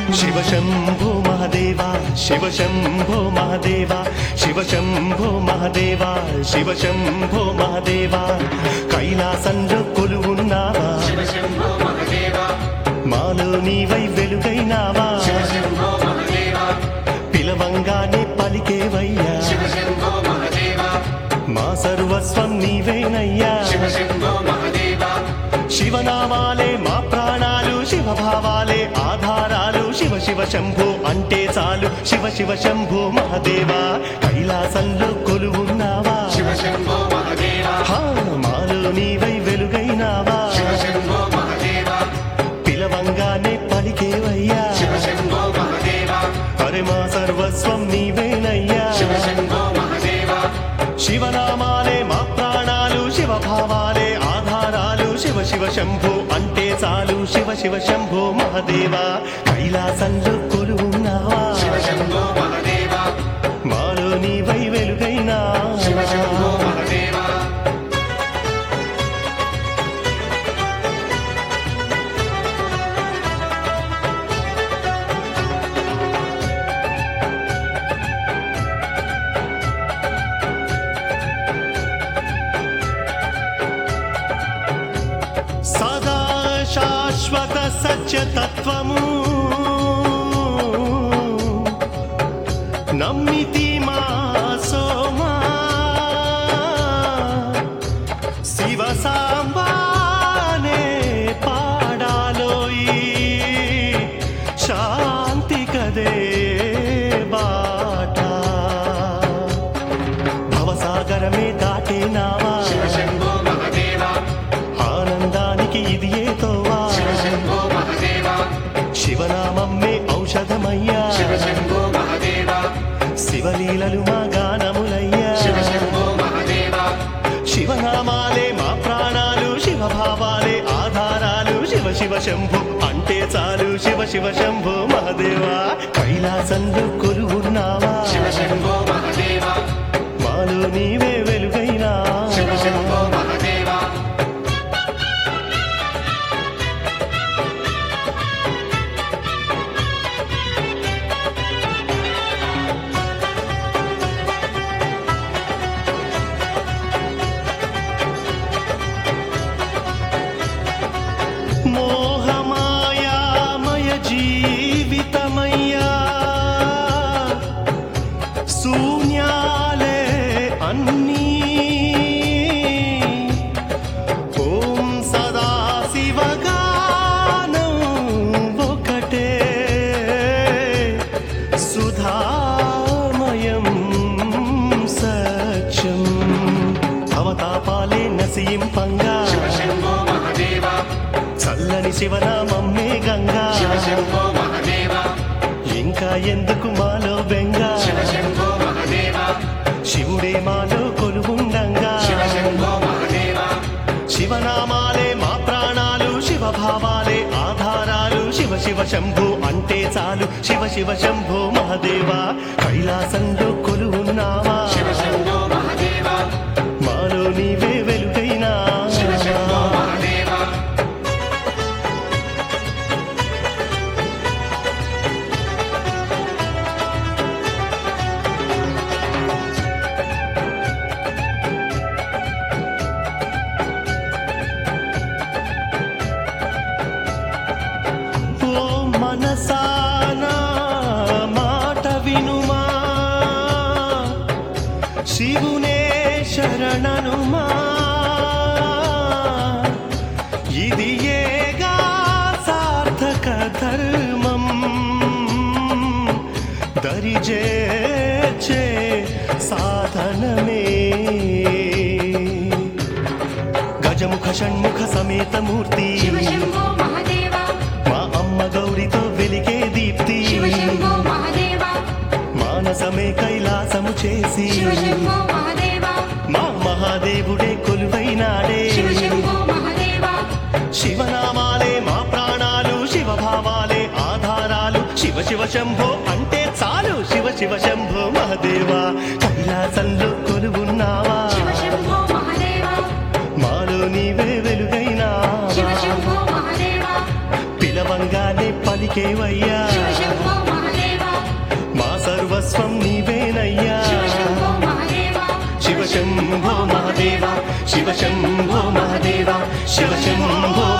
శివ శంభో మహదేవ శివ శంభో మహదేవ శివ శంభో మహదేవ శివ శంభో మహదేవ కైలాసంలో కొలువున్నావా శివ శంభో మహదేవ మాలో నీవై వెలుగైనావా శివ శంభో మహదేవ పిలవంగానే పలికేవయ్యా శివ శంభో మహదేవ మా సర్వస్వం నీవేనయ్యా శివ శంభో మహదేవ శివనామాలే మా ప్రాణాలు శివభావాలే ఆధారాలు శివ శివ శంభో అంటే చాలు శివ శివ శంభో మహదేవ కైలాసంలో కొలువున్నావా శివ శంభో మహదేవ హా, మాలో నీవై వెలుగైనావా శివ శంభో మహదేవ పిలవంగానే పలికేవయ్యా శివ శంభో మహదేవ అరే మా సర్వస్వం నీవేనయ్యా శివ శంభో మహదేవ శివనామాలే మా ప్రాణాలు శివభావాలే ఆధారాలు శివ శివ శంభో అంటే చాలు శివ శివ శంభో మహదేవ కైలాసంలో కొలువున్నావా శివ శంభో మహదేవ మాలో నీవై వెలుగైనా శివ శంభో మహదేవ సదా శాశ్వత సత్యతత్వము నమ్మితి మా సోమా శివ సాంబానే పాడాలోయి శాంతి కదే బాట భవసాగరమే దాటేనావా శివ శంభో మహదేవ ఆనందానికి ఇది ఏతోవా శివ శంభో మహదేవ శివనామమ్మే ఔషధమయ్యా శివ శంభో మహదేవ శివలీలలు మా గానములయ్యా శివ శంభో మహదేవ శివనామాలే మా ప్రాణాలు శివభావాలే ఆధారాలు శివ శివ శంభు అంటే చాలు శివ శివ శంభు మహదేవా కైలాసంలో కొలువున్నావా శివ శంభో మహదేవ మాలో నీవే వెలుగైనా శివ శంభో మహదేవ మోహమాయామయ జీవితమయ్యా శూన్యాలే అన్నీ ఓం సదా శివగానం ఒకటే సుధామయం సత్యం అవతాపాలే నసీంపంగా శివ శంభో మహదేవ చల్లని శివనామమ్మే గంగా శివ శంభో మహదేవ ఇంకా ఎందుకు మాలో బెంగ శివ శంభో మహదేవ శివుడే మాలో కొలువుండంగా శివ శంభో మహదేవ శివనామాలే మా ప్రాణాలు శివభావాలే ఆధారాలు శివ శివ శంభు అంటే చాలు శివ శివ శంభో మహదేవ కైలాసంలో కొలువున్నావా శివ శంభో మహదేవ మాలో నీవే వెలుగైనా శివ శంభో మహదేవ ఓ మనసానా మాట వినుమా శివునే శరణనుమా ఇది ఏగా సార్థక ధర్మం దరిజేచే సాధనమే గజముఖ షణ్ముఖ సమేత మూర్తి శివ శంభో మహదేవ మా అమ్మ గౌరితో వెలిగే దీప్తి శివ శంభో మహదేవ మానసమే కైలాసము చేసి శివ శంభో మహదేవ మా మహాదేవుడే కొలువైనాడే శివ శంభో మహదేవ శివనామాలే మా ప్రాణాలు శివభావాలే ఆధారాలు శివ శివ శంభో అంటే చాలు శివ శివ శంభో మహదేవ కైలాసంలో కొలువున్నావా శివ శంభో మహదేవ మాలో నీవే వెలుగైనా శివ శంభో మహదేవ పిలవంగానే పలికేవయ్యా శివ శంభో శివ శంభో మహదేవ శివ శంభో